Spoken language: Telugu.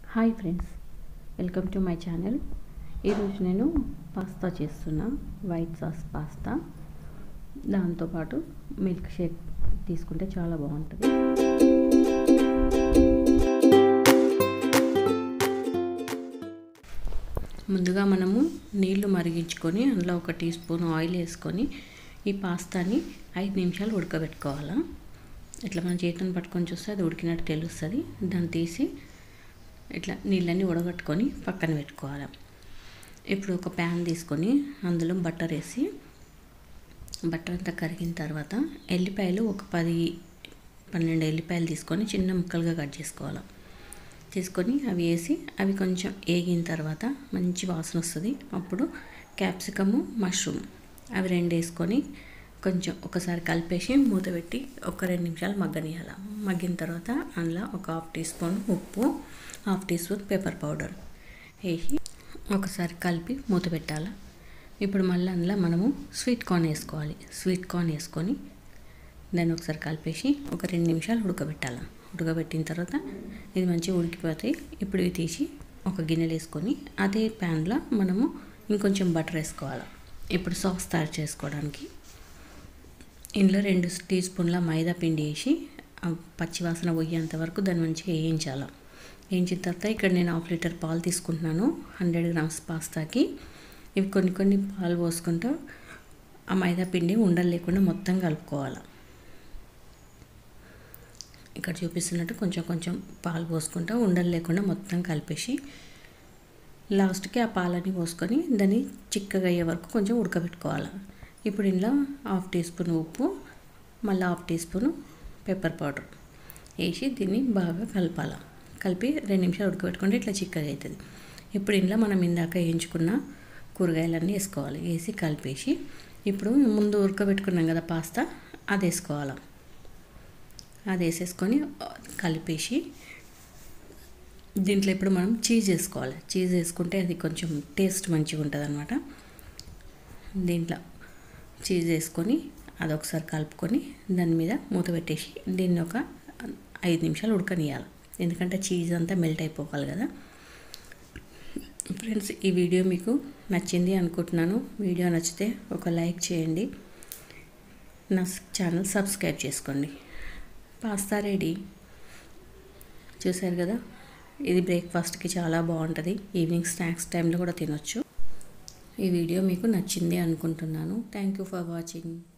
hi friends welcome to my channel ఈరోజు నేను పాస్తా చేస్తున్నా వైట్ సాస్ పాస్తా దాంతోపాటు మిల్క్ షేక్ తీసుకుంటే చాలా బాగుంటుంది ముందుగా మనము నీళ్లు మరిగించుకొని అందులో ఒక టీ స్పూన్ ఆయిల్ వేసుకొని ఈ పాస్తాని ఐదు నిమిషాలు ఉడకబెట్టుకోవాలా ఇట్లా మన చేతిని పట్టుకొని చూస్తే అది ఉడికినట్టు తెలుస్తుంది దాన్ని తీసి ఇట్లా నీళ్ళన్నీ ఉడగట్టుకొని పక్కన పెట్టుకోవాలి ఇప్పుడు ఒక ప్యాన్ తీసుకొని అందులో బట్టర్ వేసి బట్టర్ అంతా కరిగిన తర్వాత ఎల్లిపాయలు ఒక పది పన్నెండు ఎల్లిపాయలు తీసుకొని చిన్న ముక్కలుగా కట్ చేసుకోవాలి తీసుకొని అవి వేసి అవి కొంచెం వేగిన తర్వాత మంచి వాసన వస్తుంది అప్పుడు క్యాప్సికము మష్రూమ్ అవి రెండు వేసుకొని కొంచెం ఒకసారి కలిపేసి మూత పెట్టి ఒక రెండు నిమిషాలు మగ్గనియాలి మగ్గిన తర్వాత అందులో ఒక హాఫ్ టీ స్పూన్ ఉప్పు half tea spoon pepper powder వేసి ఒకసారి కలిపి మూత పెట్టాలి ఇప్పుడు మళ్ళీ అందులో మనము స్వీట్ కార్న్ వేసుకోవాలి స్వీట్ కార్న్ వేసుకొని దాన్ని ఒకసారి కలిపేసి ఒక రెండు నిమిషాలు ఉడకబెట్టాలి ఉడకబెట్టిన తర్వాత ఇది మంచిగా ఉడికిపోతాయి ఇప్పుడు ఇవి తీసి ఒక గిన్నెలు వేసుకొని అదే ప్యాన్లో మనము ఇంకొంచెం బటర్ వేసుకోవాలి ఇప్పుడు సాస్ తయారు చేసుకోవడానికి ఇందులో రెండు టీ స్పూన్ల మైదా పిండి వేసి పచ్చివాసన పోయేంత వరకు దాన్ని మంచిగా వేయించాలి వేయించిన తర్వాత ఇక్కడ నేను హాఫ్ లీటర్ పాలు తీసుకుంటున్నాను హండ్రెడ్ గ్రామ్స్ పాస్తాకి ఇవి కొన్ని కొన్ని పాలు పోసుకుంటూ ఆ మైదా పిండి ఉండలు లేకుండా మొత్తం కలుపుకోవాలి ఇక్కడ చూపిస్తున్నట్టు కొంచెం కొంచెం పాలు పోసుకుంటూ ఉండలు లేకుండా మొత్తం కలిపేసి లాస్ట్కి ఆ పాలని పోసుకొని దాన్ని చిక్కగా అయ్యే వరకు కొంచెం ఉడకబెట్టుకోవాలి ఇప్పుడు ఇందులో హాఫ్ టీ స్పూన్ ఉప్పు మళ్ళీ half tea spoon pepper powder వేసి దీన్ని బాగా కలపాలి కలిపి రెండు నిమిషాలు ఉడకబెట్టుకుంటే ఇట్లా చిక్కగా అవుతుంది ఇప్పుడు ఇందులో మనం ఇందాక వేయించుకున్న కూరగాయలన్నీ వేసుకోవాలి వేసి కలిపేసి ఇప్పుడు ముందు ఉడకబెట్టుకున్నాం కదా పాస్తా అది వేసుకోవాలి అది వేసేసుకొని కలిపేసి దీంట్లో ఇప్పుడు మనం చీజ్ వేసుకోవాలి చీజ్ వేసుకుంటే అది కొంచెం టేస్ట్ మంచిగా ఉంటుంది అనమాట దీంట్లో చీజ్ వేసుకొని అది ఒకసారి కలుపుకొని దాని మీద మూత పెట్టేసి దీన్ని ఒక ఐదు నిమిషాలు ఉడకనియాలి ఎందుకంటే చీజ్ అంతా మెల్ట్ అయిపోవాలి కదా ఫ్రెండ్స్ ఈ వీడియో మీకు నచ్చింది అనుకుంటున్నాను వీడియో నచ్చితే ఒక లైక్ చేయండి నా ఛానల్ సబ్స్క్రైబ్ చేసుకోండి పాస్తా రెడీ చూసారు కదా ఇది బ్రేక్ఫాస్ట్కి చాలా బాగుంటుంది ఈవినింగ్ స్నాక్స్ టైంలో కూడా తినొచ్చు ఈ వీడియో మీకు నచ్చింది అనుకుంటున్నాను థ్యాంక్ యూ ఫర్ వాచింగ్